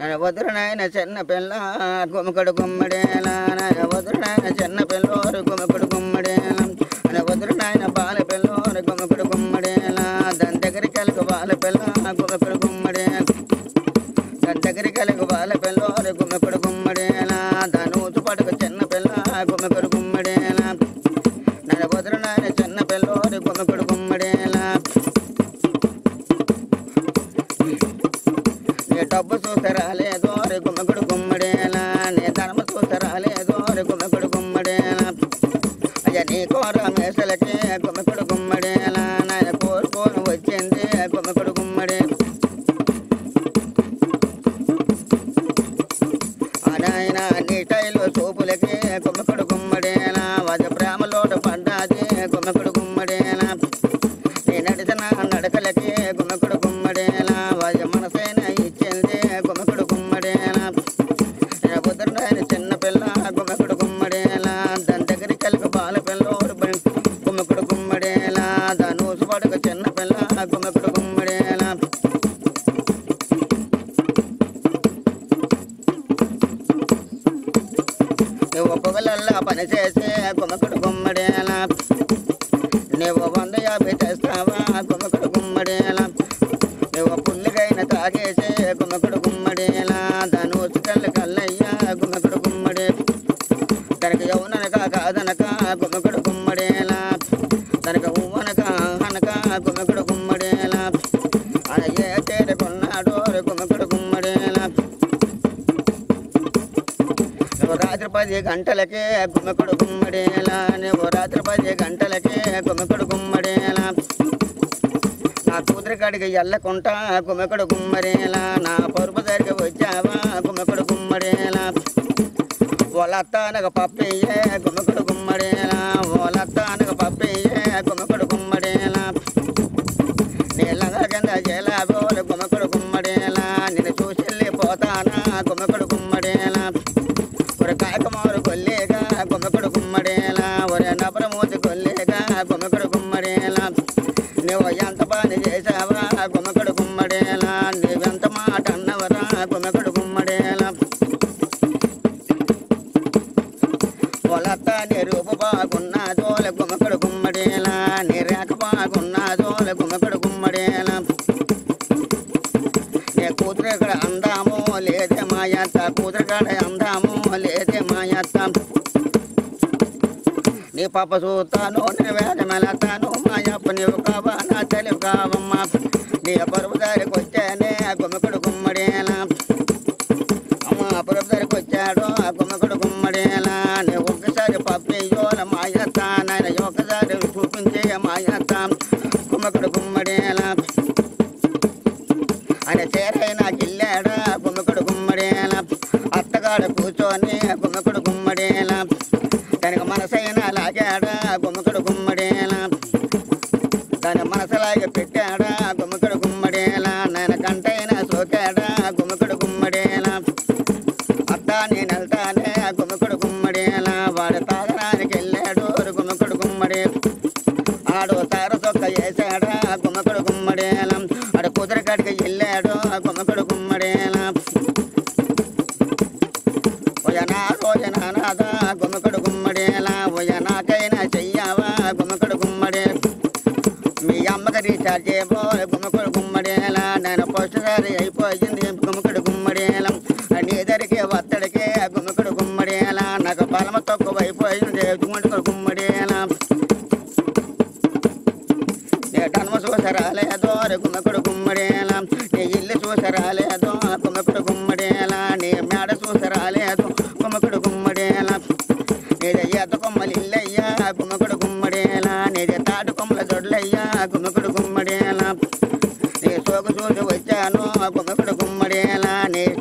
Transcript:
మన వదురునైన చిన్న పిల్ల గుమ్మకడు గుమ్మడేలా నాయన వదురునైన చిన్న పిల్లోరు గుమ్మకడు గుమ్మడేలా మన వదురునైన బాల పిల్లోరు గుమ్మకడు గుమ్మడేలా దాని దగ్గరికి వెళ్ళక బాల పిల్ల గుమ్మకడు గుమ్మడేలా దాని దగ్గరికి వెళ్ళక బాల పిల్లోరు గుమ్మకడు గుమ్మడేలా దాని ఊచు పడుకు చిన్న పిల్ల గుమ్మకడు గుమ్మడేలా నన్ను వదురునైన చిన్న పిల్లోరు గుమ్మకడు గుమ్మడేలా నీ డబ్బు చూస్తే రాలేదో రే గుమ్మకుడు గుమ్మడేలా నీ ధర్మ చూస్తే రాలేదో రే గుమ్మకుడు గుమ్మడేలా అయ్యా నీ కోర మేసలకి గుమ్మకుడు గుమ్మడేలా నాయన కోరుకోని వచ్చింది గుమ్మకుడు గుమ్మడే ఆ నాయన నీ టైలు చూపులకి గుమ్మకుడు గుమ్మడేలా వజ ప్రేమలోట పడ్డాది గుమ్మకుడు గుమ్మడేలా నీ నడిచిన నడకలకి గుమ్మకుడు గుమ్మడేలా వజ మనసైన ఇచ్చింది గుమ్మకుడు గుమ్మడేలా కుదరని చిన్న పిల్ల గుమ్మకుడు గుమ్మడేలా దాని దగ్గరికి కలిపి బాల పిల్లోడు గుమ్మకుడు గుమ్మడేలా దాని ఊసుపడుకు చిన్న పిల్ల గుమ్మకుడు గుమ్మడేలా నువ్వు పొగలల్లా పని చేసే గుమ్మకుడు గుమ్మడేలా నువ్వు వంద యాభై తెస్తావా గుమ్మకుడు గుమ్మడేలా నువ్వు పుల్లిగైన తాగేసే గుమ్మకుడు గుమ్మడేలా దాని ఉసుకల్లి కల్లయ్యా గుమ్మకుడు గుమ్మడే తనకి యౌననక కాదనక గుమ్మకుడు గుమ్మడేలా తనకి ఉవ్వనక అనక గుమ్మకుడు గుమ్మడేలా అన ఏ చేరుకున్నాడో గుమ్మకుడు గుమ్మడేలా నువ్వు రాత్రి పది గంటలకే గుమ్మకుడు గుమ్మడేలా నువ్వు రాత్రి పది గంటలకే గుమ్మకుడు గుమ్మడేలా నా కూతురి కాడికి ఎల్లకుంటా గుమ్మకుడు గుమ్మడేలా నా పరుపు దగ్గరికి వచ్చావా గుమ్మకుడు గుమ్మడేలా ఒలత్తానగ పప్పయ్యే గుమ్మకుడు గుమ్మడేలా ఒలత్తానగ పప్పయ్యే గుమ్మకుడు గుమ్మడేలా నీళ్ళగా కింద జలాబోలు గుమ్మకుడు గుమ్మడేలా నిన్ను చూసి వెళ్ళిపోతానా గుమ్మకుడు గుమ్మడేలా ఒరే కాకమారు కొల్లేగా గుమ్మకుడు గుమ్మడేలా ఒరే నబరమూతి కొల్లేగా గుమ్మకుడు గుమ్మడేలా నువ్వు ఎంత పని చేసావా గుమ్మకుడు గుమ్మడేలా నువ్వెంత మాట అన్నవరా గుమ్మకుడు గుమ్మడేలా పొలత్త నీ రూపు బాగున్నాదోల గుమ్మకుడు గుమ్మడేలా నీ రేఖ బాగున్నాదోల గుమ్మకుడు గుమ్మడేలా నీ కూతురు ఇక్కడ అందాము లేదే మాయత్త కూతురు కాడ అందాము లేదే మాయత్త నీ పాప చూస్తాను నేను వేద మెలతాను మాయప్ప నీవు కావా నా తెలివి కావమ్మా నీ పరుపు దారికి వచ్చానే గుమ్మకుడు గుమ్మడేలా అమ్మ పరుపు దారికి వచ్చాడు ఆ గుమ్మకుడు గుమ్మడేలా నీ ఒక్కసారి పప్పయ్యోల మాయత్త నాయన ఒక్కసారి చూపించే మాయత్త గుమ్మకుడు గుమ్మడేలా ఆయన చేరైనా గిల్లాడా గుమ్మకుడు గుమ్మడేలా అత్తగాడు కూర్చొని గుమ్మకుడు గుమ్మడేలా దానికి మనసైనా లాగాడా గుమ్మకుడు గుమ్మడేలా దాని మనసులాగే పెట్టాడా గుమ్మకుడు గుమ్మడేలా నాయన కంటైనా సోకాడా గుమ్మకుడు గుమ్మడేలా అత్త నేను వెళ్తానే గుమ్మకుడు గుమ్మడేలా వాడు తాగడానికి వెళ్ళాడు గుమ్మకుడు గుమ్మడే ఆడు తార చొక్క వేసాడా గుమ్మకుడు గుమ్మడేలా ఆడు కుదిరి కాడికి వెళ్ళాడు గుమ్మకుడు గుమ్మడేలా ఒయనా రోజనా నాదా గుమ్మకుడు గుమ్మడేలా ఒయ నాకైనా చెయ్యావా గుమ్మకుడు గుమ్మడే మీ అమ్మకి రీఛార్జ్ చేయబో గుమ్మకుడు గుమ్మడేలా నేను ఫస్ట్ సారి అయిపోయింది గుమ్మకుడు గుమ్మడేలా నీ ఎదరికి ఒత్తడికి గుమ్మకుడు గుమ్మడేలా నాకు బలమ తక్కువ అయిపోయింది గుమ్మకుడు గుమ్మడేలా నీ టన్మ చూసరాలేదో గుమ్మకుడు గుమ్మడేలా నీ ఇల్లు చూసరాలేదో గుమ్మకుడు గుమ్మడేలా నీ మేడ చూసరాలేదో గుమ్మకుడు గుమ్మడేలా నీది ఈత కొమ్మలు ఇల్లయ్యా గుమ్మకుడు గుమ్మడేలా నీది తాటి కొమ్మల దొడ్లయ్యా గుమ్మకుడు గుమ్మడేలా నీ సోకు చూసి వచ్చాను గుమ్మకుడు గుమ్మడేలా నీ